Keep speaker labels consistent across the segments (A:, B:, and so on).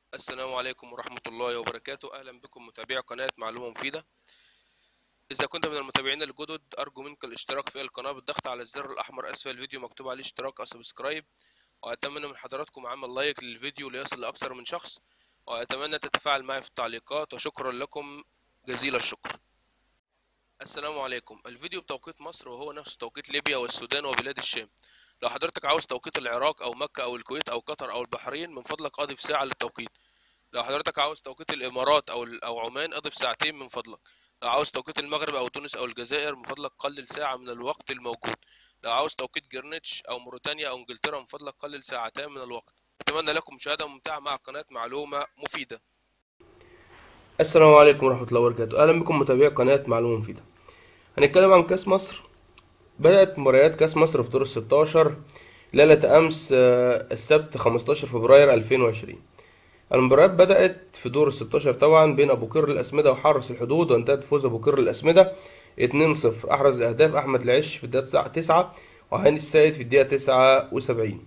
A: السلام عليكم ورحمة الله وبركاته أهلا بكم متابعي قناة معلومة مفيدة إذا كنت من المتابعين الجدد أرجو منك الاشتراك في القناة بالضغط على الزر الأحمر أسفل الفيديو مكتوب عليه اشتراك أو سبسكرايب وأتمنى من حضراتكم عمل لايك للفيديو ليصل لأكثر من شخص وأتمنى تتفاعل معي في التعليقات وشكرا لكم جزيل الشكر السلام عليكم الفيديو بتوقيت مصر وهو نفس توقيت ليبيا والسودان وبلاد الشام لو حضرتك عاوز توقيت العراق أو مكة أو الكويت أو قطر أو البحرين من فضلك أضف ساعة للتوقيت لو حضرتك عاوز توقيت الامارات او او عمان اضف ساعتين من فضلك لو عاوز توقيت المغرب او تونس او الجزائر من فضلك قلل ساعه من الوقت الموجود لو عاوز توقيت جرينتش او موريتانيا او انجلترا من فضلك قلل ساعتين من الوقت اتمنى لكم مشاهده ممتعه مع قناه معلومه مفيده
B: السلام عليكم ورحمة الله وبركاته أهلا بكم متابعي قناة معلومة مفيدة هنتكلم عن كأس مصر بدأت مباريات كأس مصر في دور الستاشر ليلة أمس آه، السبت 15 فبراير 2020 المباريات بدأت في دور الستاشر طبعا بين أبو قير الأسمدة وحرس الحدود وانتهت فوز أبو قير الأسمدة 2-0 أحرز الأهداف أحمد العش في الدقيقة 9 وهاني السيد في الدقيقة 79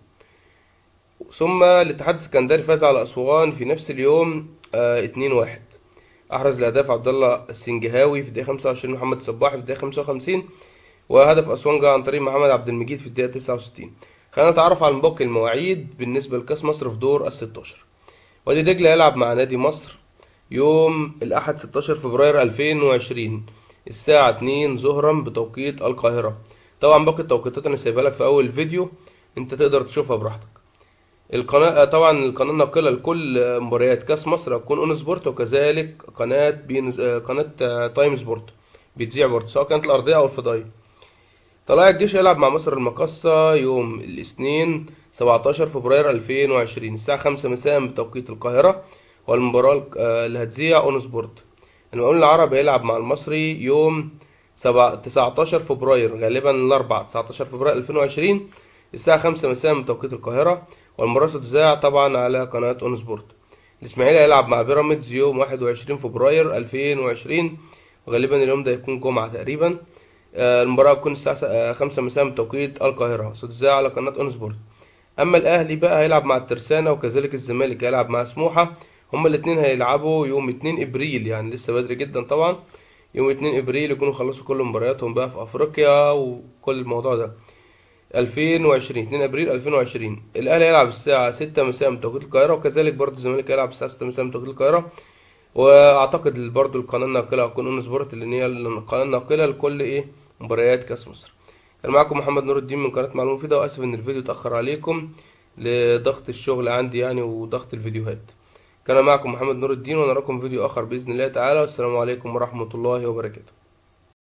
B: ثم الاتحاد السكندري فاز على أسوان في نفس اليوم آه، 2-1 أحرز الأهداف عبد الله السنجهاوي في الدقيقة 25 محمد صباحي في الدقيقة 55 وهدف أسوان جاء عن طريق محمد عبد المجيد في الدقيقة 69 خلينا نتعرف على باقي المواعيد بالنسبة لكأس مصر في دور ال 16 وادي دجلة يلعب مع نادي مصر يوم الأحد 16 فبراير 2020 الساعة 2 ظهرا بتوقيت القاهرة طبعا باقي التوقيتات أنا سايبها لك في أول الفيديو أنت تقدر تشوفها براحتك القناة طبعا القناة الناقلة لكل مباريات كأس مصر هتكون اون سبورت وكذلك قناة بين قناة تايم سبورت بتذيع برضه سواء كانت الأرضية أو الفضائية طلائع الجيش هيلعب مع مصر المقاصة يوم الاثنين 17 فبراير 2020 الساعة 5 مساء بتوقيت القاهرة والمباراة آه، اللي هتذيع اون سبورت المقاولون العرب هيلعب مع المصري يوم 7 19 فبراير غالبا الأربعاء 19 فبراير 2020 الساعة 5 مساء بتوقيت القاهرة والمباراة ستذاع طبعا على قناة اون سبورت الإسماعيلي هيلعب مع بيراميدز يوم 21 فبراير 2020 وغالبا اليوم ده يكون جمعة تقريبا آه، المباراة هتكون الساعة آه، 5 مساء بتوقيت القاهرة ستذاع على قناة اون سبورت اما الاهلي بقى هيلعب مع الترسانة وكذلك الزمالك هيلعب مع سموحة هما الاتنين هيلعبوا يوم 2 ابريل يعني لسه بدري جدا طبعا يوم 2 ابريل يكونوا خلصوا كل مبارياتهم بقى في افريقيا وكل الموضوع ده 2020 2 ابريل 2020 الاهلي هيلعب الساعة 6 مساء بتوقيت القاهرة وكذلك برضه الزمالك هيلعب الساعة 6 مساء بتوقيت القاهرة واعتقد برضه القناة الناقلة هتكون اون سبورت لان هي القناة الناقلة لكل ايه مباريات كاس مصر كان معاكم محمد نور الدين من قناة معلومة مفيدة واسف ان الفيديو اتأخر عليكم لضغط الشغل عندي يعني وضغط الفيديوهات كان معكم محمد نور الدين ونراكم فيديو اخر باذن الله تعالى والسلام عليكم ورحمة الله وبركاته